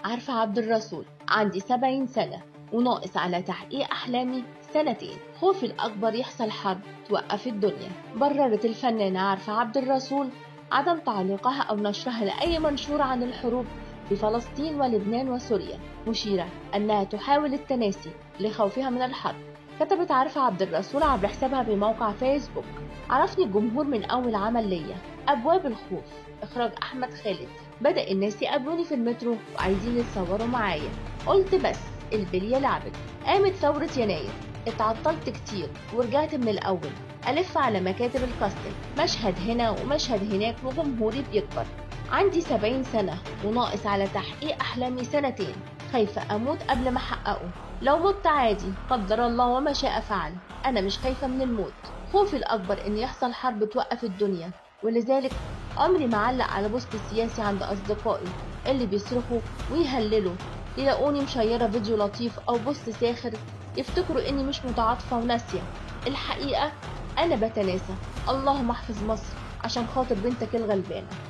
عارفة عبد الرسول عندي سبعين سنة وناقص على تحقيق أحلامي سنتين خوفي الأكبر يحصل حرب توقف الدنيا بررت الفنانة عارفة عبد الرسول عدم تعليقها أو نشرها لأي منشور عن الحروب في فلسطين ولبنان وسوريا مشيرة أنها تحاول التناسي لخوفها من الحرب كتبت عارفة عبد الرسول عبر حسابها بموقع فيسبوك عرفني الجمهور من أول عمل ليا أبواب الخوف إخراج أحمد خالد بدأ الناس يقابلوني في المترو وعايزين يتصوروا معايا قلت بس البلية لعبت قامت ثورة يناير اتعطلت كتير ورجعت من الأول ألف على مكاتب الكاستنج مشهد هنا ومشهد هناك وجمهوري بيكبر عندي سبعين سنة وناقص على تحقيق أحلامي سنتين خايفة أموت قبل ما أحققه لو مت عادي قدر الله وما شاء فعل أنا مش خايفة من الموت خوفي الأكبر إن يحصل حرب توقف الدنيا ولذلك عمري ما علق على بوست سياسي عند أصدقائي اللي بيصرخوا ويهللوا يلاقوني مشيرة فيديو لطيف أو بوست ساخر يفتكروا إني مش متعاطفة وناسية الحقيقة أنا بتناسى اللهم احفظ مصر عشان خاطر بنتك الغلبانة